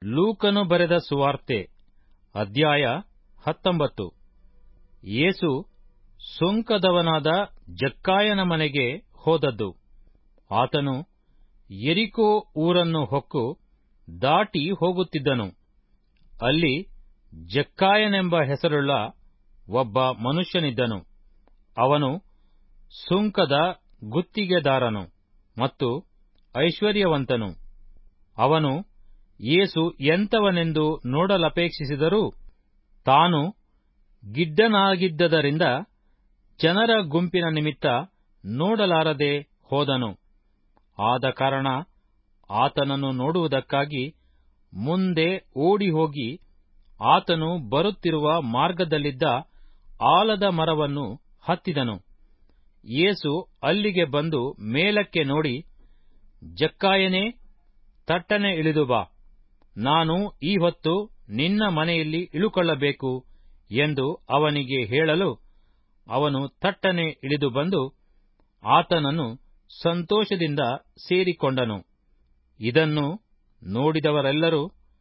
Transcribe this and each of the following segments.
ಲೂಕನು ಬರೆದ ಸುವಾರ್ತೆ ಅಧ್ಯಾಯ ಹತ್ತೊಂಬತ್ತು ಯೇಸು ಸೊಂಕದವನಾದ ಜಕ್ಕಾಯನ ಮನೆಗೆ ಹೋದದ್ದು ಆತನು ಯೆರಿಕೋ ಊರನ್ನು ಹೊಕ್ಕು ದಾಟಿ ಹೋಗುತ್ತಿದ್ದನು ಅಲ್ಲಿ ಜಕ್ಕಾಯನೆಂಬ ಹೆಸರುಳ್ಳ ಒಬ್ಬ ಮನುಷ್ಯನಿದ್ದನು ಅವನು ಸುಂಕದ ಗುತ್ತಿಗೆದಾರನು ಮತ್ತು ಐಶ್ವರ್ಯವಂತನು ಅವನು ಯೇಸು ಎಂಥವನೆಂದು ನೋಡಲಪೇಕ್ಷಿಸಿದರೂ ತಾನು ಗಿಡ್ಡನಾಗಿದ್ದರಿಂದ ಜನರ ಗುಂಪಿನ ನಿಮಿತ್ತ ನೋಡಲಾರದೆ ಹೋದನು ಆದ ಕಾರಣ ಆತನನ್ನು ನೋಡುವುದಕ್ಕಾಗಿ ಮುಂದೆ ಓಡಿಹೋಗಿ ಆತನು ಬರುತ್ತಿರುವ ಮಾರ್ಗದಲ್ಲಿದ್ದ ಆಲದ ಮರವನ್ನು ಹತ್ತಿದನು ಯೇಸು ಅಲ್ಲಿಗೆ ಬಂದು ಮೇಲಕ್ಕೆ ನೋಡಿ ಜಕ್ಕಾಯನೇ ತಟ್ಟನೆ ಇಳಿದು ಬಾ ನಾನು ಈ ಹೊತ್ತು ನಿನ್ನ ಮನೆಯಲ್ಲಿ ಇಳುಕೊಳ್ಳಬೇಕು ಎಂದು ಅವನಿಗೆ ಹೇಳಲು ಅವನು ತಟ್ಟನೆ ಇಳಿದು ಬಂದು ಆತನನ್ನು ಸಂತೋಷದಿಂದ ಸೇರಿಕೊಂಡನು ಇದನ್ನು ನೋಡಿದವರೆಲ್ಲರೂ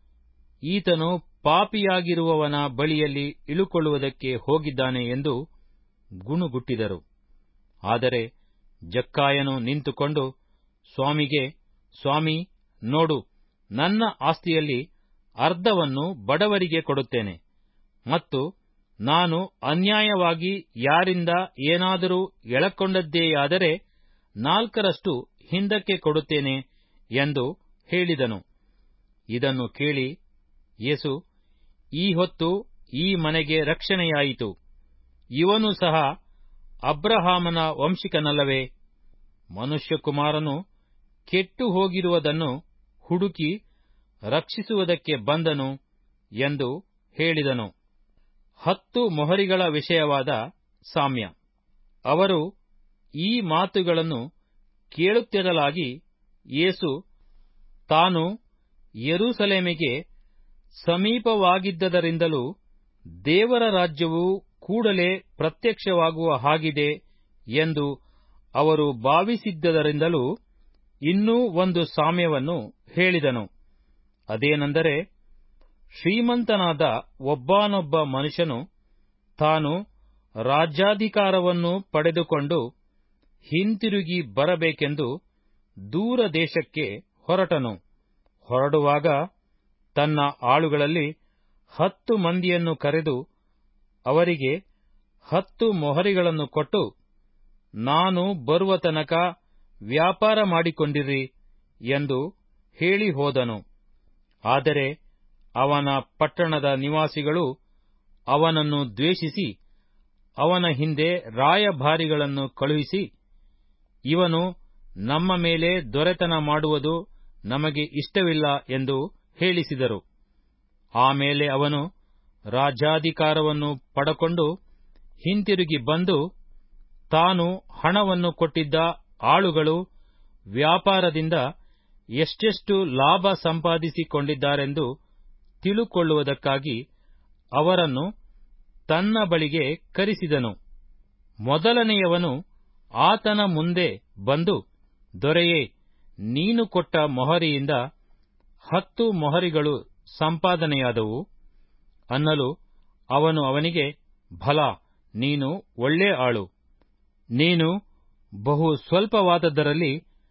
ಈತನು ಪಾಪಿಯಾಗಿರುವವನ ಬಳಿಯಲ್ಲಿ ಇಳುಕೊಳ್ಳುವುದಕ್ಕೆ ಹೋಗಿದ್ದಾನೆ ಎಂದು ಗುಣುಗುಟ್ಟಿದರು ಆದರೆ ಜಕ್ಕಾಯನು ನಿಂತುಕೊಂಡು ಸ್ವಾಮಿಗೆ ಸ್ವಾಮಿ ನೋಡು ನನ್ನ ಆಸ್ತಿಯಲ್ಲಿ ಅರ್ಧವನ್ನು ಬಡವರಿಗೆ ಕೊಡುತ್ತೇನೆ ಮತ್ತು ನಾನು ಅನ್ಯಾಯವಾಗಿ ಯಾರಿಂದ ಏನಾದರೂ ಎಳಕೊಂಡದ್ದೇಯಾದರೆ ನಾಲ್ಕರಷ್ಟು ಹಿಂದಕ್ಕೆ ಕೊಡುತ್ತೇನೆ ಎಂದು ಹೇಳಿದನು ಇದನ್ನು ಕೇಳಿ ಯೇಸು ಈ ಹೊತ್ತು ಈ ಮನೆಗೆ ರಕ್ಷಣೆಯಾಯಿತು ಇವನು ಸಹ ಅಬ್ರಹಾಮನ ವಂಶಿಕನಲ್ಲವೇ ಮನುಷ್ಯಕುಮಾರನು ಕೆಟ್ಟು ಹೋಗಿರುವುದನ್ನು ಹುಡುಕಿ ರಕ್ಷಿಸುವುದಕ್ಕೆ ಬಂದನು ಎಂದು ಹೇಳಿದನು ಹತ್ತು ಮೊಹರಿಗಳ ವಿಷಯವಾದ ಸಾಮ್ಯ ಅವರು ಈ ಮಾತುಗಳನ್ನು ಕೇಳುತ್ತಿರಲಾಗಿ ಯೇಸು ತಾನು ಯೆರೂಸಲೇಮಿಗೆ ಸಮೀಪವಾಗಿದ್ದದರಿಂದಲೂ ದೇವರ ರಾಜ್ಯವು ಕೂಡಲೇ ಪ್ರತ್ಯಕ್ಷವಾಗುವ ಹಾಗಿದೆ ಎಂದು ಅವರು ಭಾವಿಸಿದ್ದರಿಂದಲೂ ಇನ್ನೂ ಒಂದು ಸಾಮ್ಯವನ್ನು ಹೇಳಿದನು ಅದೇನೆಂದರೆ ಶ್ರೀಮಂತನಾದ ಒಬ್ಬಾನೊಬ್ಬ ಮನುಷ್ಯನು ತಾನು ರಾಜ್ಯಾಧಿಕಾರವನ್ನು ಪಡೆದುಕೊಂಡು ಹಿಂತಿರುಗಿ ಬರಬೇಕೆಂದು ದೂರ ದೇಶಕ್ಕೆ ಹೊರಟನು ಹೊರಡುವಾಗ ತನ್ನ ಆಳುಗಳಲ್ಲಿ ಹತ್ತು ಮಂದಿಯನ್ನು ಕರೆದು ಅವರಿಗೆ ಹತ್ತು ಮೊಹರಿಗಳನ್ನು ಕೊಟ್ಟು ನಾನು ಬರುವ ತನಕ ವ್ಯಾಪಾರ ಮಾಡಿಕೊಂಡಿರಿ ಎಂದು ಹೇಳಿ ಹೋದನು ಆದರೆ ಅವನ ಪಟ್ಟಣದ ನಿವಾಸಿಗಳು ಅವನನ್ನು ದ್ವೇಷಿಸಿ ಅವನ ಹಿಂದೆ ರಾಯಭಾರಿಗಳನ್ನು ಕಳುಹಿಸಿ ಇವನು ನಮ್ಮ ಮೇಲೆ ದೊರೆತನ ಮಾಡುವುದು ನಮಗೆ ಇಷ್ಟವಿಲ್ಲ ಎಂದು ಹೇಳಿಸಿದರು ಆಮೇಲೆ ಅವನು ರಾಜ್ಯಾಧಿಕಾರವನ್ನು ಪಡಕೊಂಡು ಹಿಂತಿರುಗಿ ಬಂದು ತಾನು ಹಣವನ್ನು ಕೊಟ್ಟಿದ್ದ ಆಳುಗಳು ವ್ಯಾಪಾರದಿಂದ ಎಷ್ಟೆಷ್ಟು ಲಾಭ ಸಂಪಾದಿಸಿಕೊಂಡಿದ್ದಾರೆಂದು ತಿಳುಕೊಳ್ಳುವುದಕ್ಕಾಗಿ ಅವರನ್ನು ತನ್ನ ಬಳಿಗೆ ಕರೆಸಿದನು ಮೊದಲನೆಯವನು ಆತನ ಮುಂದೆ ಬಂದು ದೊರೆಯೇ ನೀನು ಕೊಟ್ಟ ಮೊಹರಿಯಿಂದ ಹತ್ತು ಮೊಹರಿಗಳು ಸಂಪಾದನೆಯಾದವು ಅನ್ನಲು ಅವನು ಅವನಿಗೆ ಭಲ ನೀನು ಒಳ್ಳೆ ಆಳು ನೀನು ಬಹು ಸ್ವಲ್ಪವಾದದ್ದರಲ್ಲಿ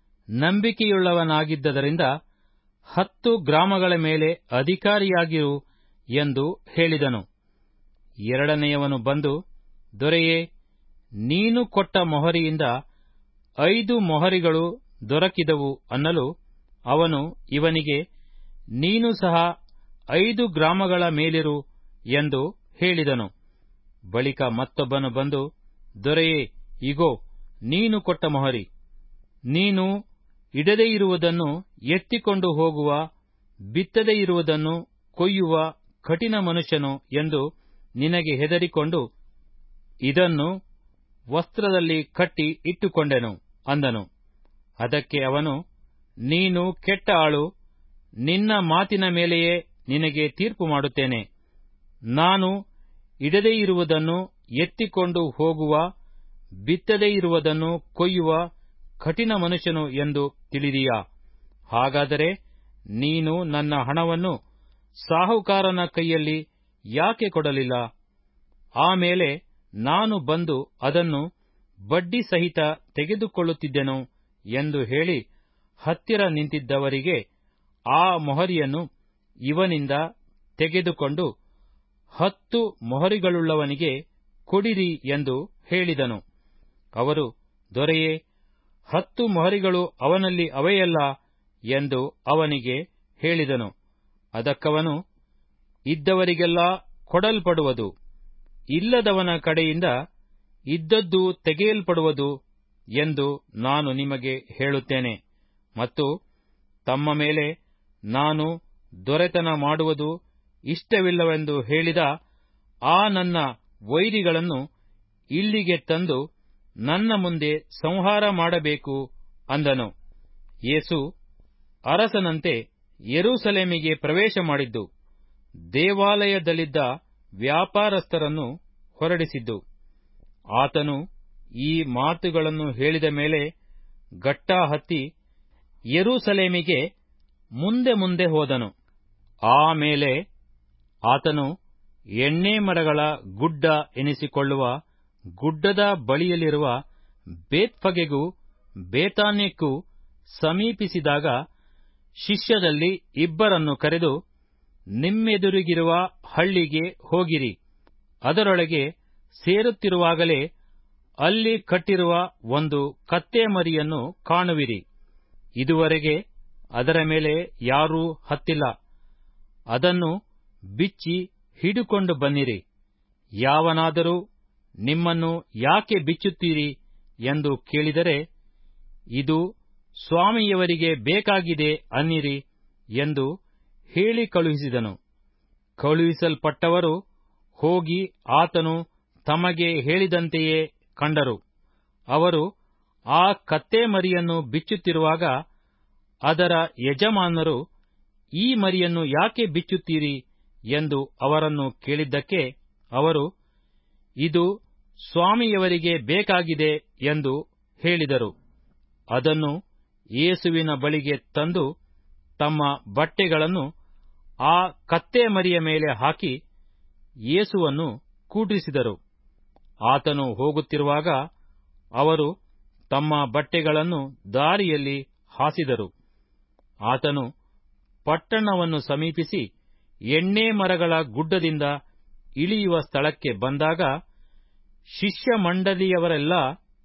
ನಂಬಿಕೆಯುಳ್ಳವನಾಗಿದ್ದರಿಂದ ಹತ್ತು ಗ್ರಾಮಗಳ ಮೇಲೆ ಅಧಿಕಾರಿಯಾಗಿರು ಎಂದು ಹೇಳಿದನು ಎರಡನೆಯವನು ಬಂದು ದೊರೆಯೇ ನೀನು ಕೊಟ್ಟ ಮೊಹರಿಯಿಂದ ಐದು ಮೊಹರಿಗಳು ದೊರಕಿದವು ಅನ್ನಲು ಅವನು ಇವನಿಗೆ ನೀನು ಸಹ ಐದು ಗ್ರಾಮಗಳ ಮೇಲಿರು ಎಂದು ಹೇಳಿದನು ಬಳಿಕ ಮತ್ತೊಬ್ಬನು ಬಂದು ದೊರೆಯೇ ಇಗೋ ನೀನು ಕೊಟ್ಟ ಮೊಹರಿ ನೀನು ಇಡದೆ ಇರುವುದನ್ನು ಎತ್ತಿಕೊಂಡು ಹೋಗುವ ಬಿತ್ತದೇ ಇರುವುದನ್ನು ಕೊಯ್ಯುವ ಕಠಿಣ ಮನುಷ್ಯನು ಎಂದು ನಿನಗೆ ಹೆದರಿಕೊಂಡು ಇದನ್ನು ವಸ್ತ್ರದಲ್ಲಿ ಕಟ್ಟಿ ಇಟ್ಟುಕೊಂಡೆನು ಅಂದನು ಅದಕ್ಕೆ ಅವನು ನೀನು ಕೆಟ್ಟ ಆಳು ನಿನ್ನ ಮಾತಿನ ಮೇಲೆಯೇ ನಿನಗೆ ತೀರ್ಪು ಮಾಡುತ್ತೇನೆ ನಾನು ಇಡದೇ ಇರುವುದನ್ನು ಎತ್ತಿಕೊಂಡು ಹೋಗುವ ಬಿತ್ತದೇ ಇರುವುದನ್ನು ಕೊಯ್ಯುವ ಕಠಿಣ ಮನುಷ್ಯನು ಎಂದು ತಿಳಿದೀಯಾ ಹಾಗಾದರೆ ನೀನು ನನ್ನ ಹಣವನ್ನು ಸಾಹುಕಾರನ ಕೈಯಲ್ಲಿ ಯಾಕೆ ಕೊಡಲಿಲ್ಲ ಆಮೇಲೆ ನಾನು ಬಂದು ಅದನ್ನು ಬಡ್ಡಿ ಸಹಿತ ತೆಗೆದುಕೊಳ್ಳುತ್ತಿದ್ದೆನು ಎಂದು ಹೇಳಿ ಹತ್ತಿರ ನಿಂತಿದ್ದವರಿಗೆ ಆ ಮೊಹರಿಯನ್ನು ಇವನಿಂದ ತೆಗೆದುಕೊಂಡು ಹತ್ತು ಮೊಹರಿಗಳುಳ್ಳವನಿಗೆ ಕೊಡಿರಿ ಎಂದು ಹೇಳಿದನು ಅವರು ದೊರೆಯೇ ಹತ್ತು ಮೊಹರಿಗಳು ಅವನಲ್ಲಿ ಅವೆಯಲ್ಲ ಎಂದು ಅವನಿಗೆ ಹೇಳಿದನು ಅದಕ್ಕವನು ಇದ್ದವರಿಗೆಲ್ಲ ಕೊಡಲ್ಪಡುವುದು ಇಲ್ಲದವನ ಕಡೆಯಿಂದ ಇದ್ದದ್ದು ತೆಗೆಯಲ್ಪಡುವುದು ಎಂದು ನಾನು ನಿಮಗೆ ಹೇಳುತ್ತೇನೆ ಮತ್ತು ತಮ್ಮ ಮೇಲೆ ನಾನು ದೊರೆತನ ಮಾಡುವುದು ಇಷ್ಟವಿಲ್ಲವೆಂದು ಹೇಳಿದ ಆ ನನ್ನ ವೈರಿಗಳನ್ನು ಇಲ್ಲಿಗೆ ತಂದು ನನ್ನ ಮುಂದೆ ಸಂಹಾರ ಮಾಡಬೇಕು ಅಂದನು ಯೇಸು ಅರಸನಂತೆ ಯೆರೂಸಲೇಮಿಗೆ ಪ್ರವೇಶ ಮಾಡಿದ್ದು ದೇವಾಲಯದಲ್ಲಿದ್ದ ವ್ಯಾಪಾರಸ್ಥರನ್ನು ಹೊರಡಿಸಿದ್ದು ಆತನು ಈ ಮಾತುಗಳನ್ನು ಹೇಳಿದ ಮೇಲೆ ಗಟ್ಟಾ ಹತ್ತಿ ಯೆರೂಸಲೇಮಿಗೆ ಮುಂದೆ ಮುಂದೆ ಹೋದನು ಆಮೇಲೆ ಆತನು ಎಣ್ಣೆ ಮರಗಳ ಗುಡ್ಡ ಎನಿಸಿಕೊಳ್ಳುವ ಗುಡ್ಡದ ಬಳಿಯಲ್ಲಿರುವ ಬೇತ್ಫಗೆಗೂ ಬೇತಾನ್ಯಕ್ಕೂ ಸಮೀಪಿಸಿದಾಗ ಶಿಷ್ಯದಲ್ಲಿ ಇಬ್ಬರನ್ನು ಕರೆದು ನಿಮ್ಮೆದುರಿಗಿರುವ ಹಳ್ಳಿಗೆ ಹೋಗಿರಿ ಅದರೊಳಗೆ ಸೇರುತ್ತಿರುವಾಗಲೇ ಅಲ್ಲಿ ಕಟ್ಟಿರುವ ಒಂದು ಕತ್ತೆ ಮರಿಯನ್ನು ಕಾಣುವಿರಿ ಇದುವರೆಗೆ ಅದರ ಮೇಲೆ ಯಾರೂ ಹತ್ತಿಲ್ಲ ಅದನ್ನು ಬಿಚ್ಚಿ ಹಿಡುಕೊಂಡು ಬನ್ನಿರಿ ಯಾವನಾದರೂ ನಿಮ್ಮನ್ನು ಯಾಕೆ ಬಿಚ್ಚುತ್ತೀರಿ ಎಂದು ಕೇಳಿದರೆ ಇದು ಸ್ವಾಮಿಯವರಿಗೆ ಬೇಕಾಗಿದೆ ಅನ್ನಿರಿ ಎಂದು ಹೇಳಿ ಕಳುಹಿಸಿದನು ಕಳುಹಿಸಲ್ಪಟ್ಟವರು ಹೋಗಿ ಆತನು ತಮಗೆ ಹೇಳಿದಂತೆಯೇ ಕಂಡರು ಅವರು ಆ ಕತ್ತೆ ಮರಿಯನ್ನು ಬಿಚ್ಚುತ್ತಿರುವಾಗ ಅದರ ಯಜಮಾನರು ಈ ಮರಿಯನ್ನು ಯಾಕೆ ಬಿಚ್ಚುತ್ತೀರಿ ಎಂದು ಅವರನ್ನು ಕೇಳಿದ್ದಕ್ಕೆ ಅವರು ಇದು ಸ್ವಾಮಿಯವರಿಗೆ ಬೇಕಾಗಿದೆ ಎಂದು ಹೇಳಿದರು ಅದನ್ನು ಯೇಸುವಿನ ಬಳಿಗೆ ತಂದು ತಮ್ಮ ಬಟ್ಟೆಗಳನ್ನು ಆ ಕತ್ತೆ ಮರಿಯ ಮೇಲೆ ಹಾಕಿ ಯೇಸುವನ್ನು ಕೂಡಿಸಿದರು ಆತನು ಹೋಗುತ್ತಿರುವಾಗ ಅವರು ತಮ್ಮ ಬಟ್ಟೆಗಳನ್ನು ದಾರಿಯಲ್ಲಿ ಹಾಸಿದರು ಆತನು ಪಟ್ಟಣವನ್ನು ಸಮೀಪಿಸಿ ಎಣ್ಣೆ ಮರಗಳ ಗುಡ್ಡದಿಂದ ಇಳಿಯುವ ಸ್ಥಳಕ್ಕೆ ಬಂದಾಗ ಶಿಷ್ಯ ಮಂಡಳಿಯವರೆಲ್ಲ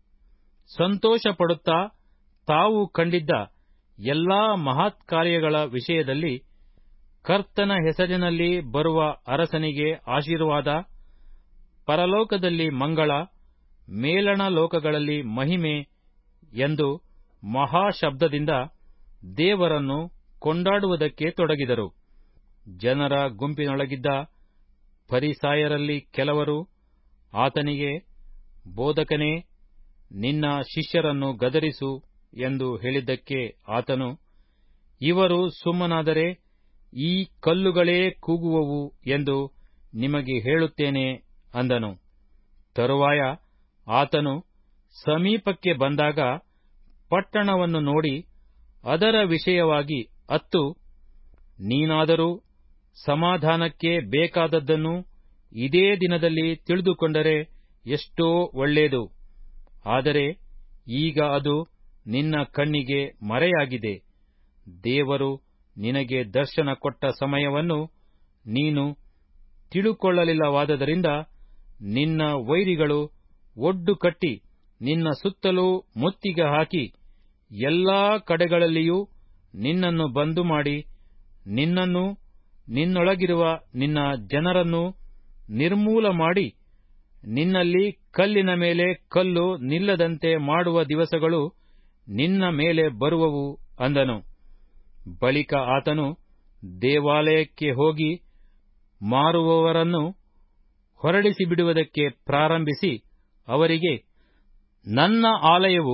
ಸಂತೋಷಪಡುತ್ತಾ ತಾವು ಕಂಡಿದ್ದ ಎಲ್ಲಾ ಮಹತ್ಕಾರ್ಯಗಳ ವಿಷಯದಲ್ಲಿ ಕರ್ತನ ಹೆಸರಿನಲ್ಲಿ ಬರುವ ಅರಸನಿಗೆ ಆಶೀರ್ವಾದ ಪರಲೋಕದಲ್ಲಿ ಮಂಗಳ ಮೇಲಣ ಲೋಕಗಳಲ್ಲಿ ಮಹಿಮೆ ಎಂದು ಮಹಾಶಬ್ದದಿಂದ ದೇವರನ್ನು ಕೊಂಡಾಡುವುದಕ್ಕೆ ತೊಡಗಿದರು ಜನರ ಗುಂಪಿನೊಳಗಿದ್ದ ಫರಿಸಾಯರಲ್ಲಿ ಕೆಲವರು ಆತನಿಗೆ ಬೋಧಕನೇ ನಿನ್ನ ಶಿಷ್ಯರನ್ನು ಗದರಿಸು ಎಂದು ಹೇಳಿದ್ದಕ್ಕೆ ಆತನು ಇವರು ಸುಮ್ಮನಾದರೆ ಈ ಕಲ್ಲುಗಳೇ ಕೂಗುವವು ಎಂದು ನಿಮಗೆ ಹೇಳುತ್ತೇನೆ ಅಂದನು ತರುವಾಯ ಆತನು ಸಮೀಪಕ್ಕೆ ಬಂದಾಗ ಪಟ್ಟಣವನ್ನು ನೋಡಿ ಅದರ ವಿಷಯವಾಗಿ ಅತ್ತು ನೀನಾದರೂ ಸಮಾಧಾನಕ್ಕೆ ಬೇಕಾದದ್ದನ್ನು ಇದೇ ದಿನದಲ್ಲಿ ತಿಳಿದುಕೊಂಡರೆ ಎಷ್ಟೋ ಒಳ್ಳೆಯದು ಆದರೆ ಈಗ ಅದು ನಿನ್ನ ಕಣ್ಣಿಗೆ ಮರೆಯಾಗಿದೆ ದೇವರು ನಿನಗೆ ದರ್ಶನ ಕೊಟ್ಟ ಸಮಯವನ್ನು ನೀನು ತಿಳುಕೊಳ್ಳಲಿಲ್ಲವಾದ್ದರಿಂದ ನಿನ್ನ ವೈರಿಗಳು ಒಡ್ಡು ಕಟ್ಟಿ ನಿನ್ನ ಸುತ್ತಲೂ ಮುತ್ತಿಗೆ ಹಾಕಿ ಎಲ್ಲಾ ಕಡೆಗಳಲ್ಲಿಯೂ ನಿನ್ನನ್ನು ಬಂದು ಮಾಡಿ ನಿನ್ನನ್ನೂ ನಿನ್ನೊಳಗಿರುವ ನಿನ್ನ ಜನರನ್ನೂ ನಿರ್ಮೂಲ ಮಾಡಿ ನಿನ್ನಲ್ಲಿ ಕಲ್ಲಿನ ಮೇಲೆ ಕಲ್ಲು ನಿಲ್ಲದಂತೆ ಮಾಡುವ ದಿವಸಗಳು ನಿನ್ನ ಮೇಲೆ ಬರುವವು ಅಂದನು ಬಳಿಕ ಆತನು ದೇವಾಲಯಕ್ಕೆ ಹೋಗಿ ಮಾರುವವರನ್ನು ಹೊರಡಿಸಿ ಬಿಡುವುದಕ್ಕೆ ಪ್ರಾರಂಭಿಸಿ ಅವರಿಗೆ ನನ್ನ ಆಲಯವು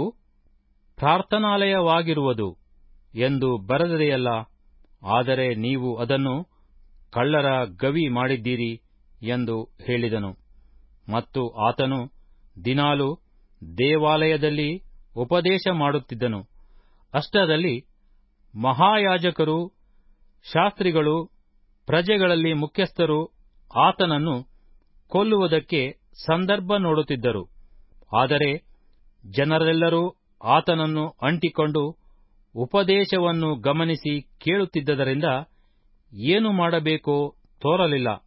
ಪ್ರಾರ್ಥನಾಲಯವಾಗಿರುವುದು ಎಂದು ಬರೆದಿದೆಯಲ್ಲ ಆದರೆ ನೀವು ಅದನ್ನು ಕಳ್ಳರ ಗವಿ ಮಾಡಿದ್ದೀರಿ ಎಂದು ಹೇಳಿದನು ಮತ್ತು ಆತನು ದಿನಾಲು ದೇವಾಲಯದಲ್ಲಿ ಉಪದೇಶ ಮಾಡುತ್ತಿದ್ದನು ಅಷ್ಟರಲ್ಲಿ ಮಹಾಯಾಜಕರು ಶಾಸ್ತ್ರಿಗಳು ಪ್ರಜೆಗಳಲ್ಲಿ ಮುಖ್ಯಸ್ಥರು ಆತನನ್ನು ಕೊಲ್ಲುವುದಕ್ಕೆ ಸಂದರ್ಭ ನೋಡುತ್ತಿದ್ದರು ಆದರೆ ಜನರೆಲ್ಲರೂ ಆತನನ್ನು ಅಂಟಿಕೊಂಡು ಉಪದೇಶವನ್ನು ಗಮನಿಸಿ ಕೇಳುತ್ತಿದ್ದರಿಂದ ಏನು ಮಾಡಬೇಕೋ ತೋರಲಿಲ್ಲ